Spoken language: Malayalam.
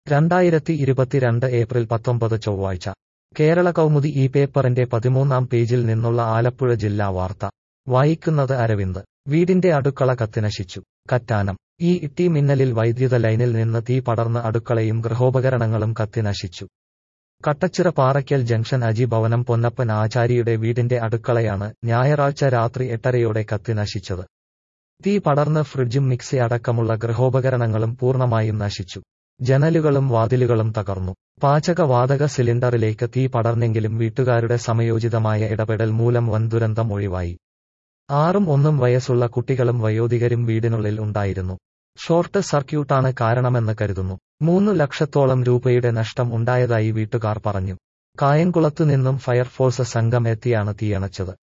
രണ്ടായിരത്തി ഇരുപത്തിരണ്ട് ഏപ്രിൽ പത്തൊമ്പത് ചൊവ്വാഴ്ച കേരള കൗമുദി ഈ പേപ്പറിന്റെ പതിമൂന്നാം പേജിൽ നിന്നുള്ള ആലപ്പുഴ ജില്ലാ വാർത്ത വായിക്കുന്നത് അരവിന്ദ് വീടിന്റെ അടുക്കള കത്തിനശിച്ചു കറ്റാനം ഈ ഇട്ടി മിന്നലിൽ വൈദ്യുത ലൈനിൽ നിന്ന് തീ പടർന്ന് അടുക്കളയും ഗൃഹോപകരണങ്ങളും കത്തിനശിച്ചു കട്ടച്ചിറ പാറയ്ക്കൽ ജംഗ്ഷൻ അജി ഭവനം പൊന്നപ്പൻ ആചാരിയുടെ വീടിന്റെ അടുക്കളയാണ് ഞായറാഴ്ച രാത്രി എട്ടരയോടെ കത്തിനശിച്ചത് തീ പടർന്ന് ഫ്രിഡ്ജും മിക്സി അടക്കമുള്ള ഗൃഹോപകരണങ്ങളും പൂർണ്ണമായും നശിച്ചു ജനലുകളും വാതിലുകളും തകർന്നു പാചകവാതക സിലിണ്ടറിലേക്ക് തീ പടർന്നെങ്കിലും വീട്ടുകാരുടെ സമയോചിതമായ ഇടപെടൽ മൂലം വൻ ദുരന്തം ഒഴിവായി ആറും ഒന്നും വയസ്സുള്ള കുട്ടികളും വയോധികരും വീടിനുള്ളിൽ ഉണ്ടായിരുന്നു ഷോർട്ട് സർക്യൂട്ടാണ് കാരണമെന്ന് കരുതുന്നു മൂന്നു ലക്ഷത്തോളം രൂപയുടെ നഷ്ടം ഉണ്ടായതായി വീട്ടുകാർ പറഞ്ഞു കായംകുളത്തു നിന്നും ഫയർഫോഴ്സ് സംഘം എത്തിയാണ് തീയണച്ചത്